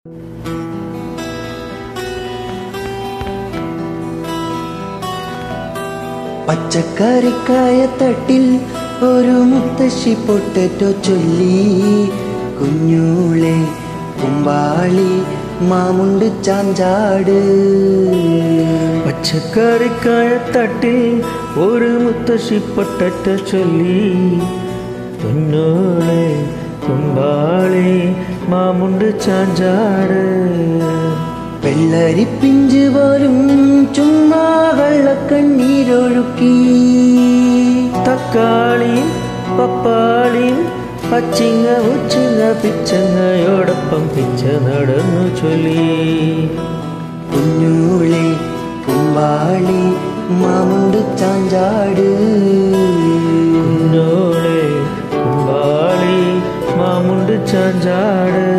പച്ചക്കറിക്കായ തട്ടിൽ ഒരു മുത്തശ്ശി പൊട്ടറ്റോ ചൊല്ലി കുഞ്ഞൂളെ കുമ്പാളി മാമുണ്ട് ചാഞ്ചാട് പച്ചക്കറിക്കായ തട്ടിൽ ഒരു മുത്തശ്ശി പൊട്ടറ്റ ചൊല്ലി കുഞ്ഞോളെ കുമ്പാളി മാമുണ്ട് ചാഞ്ചാട് വെള്ളരി പിഞ്ച് പോലും ചുമ്മാ വെള്ളക്കണ്ണീരൊഴുക്കി തക്കാളിയും പപ്പാളിയും പച്ചിങ്ങ ഉച്ചിങ്ങ പിച്ചങ്ങയോടൊപ്പം പിച്ച നടന്നു ചൊല്ലി കുഞ്ഞൂളെ കുമ്പാളി മാമുണ്ട് ചാഞ്ചാട് കുഞ്ഞോളെ കുമ്പാളി മാമുണ്ട് ചാഞ്ചാട്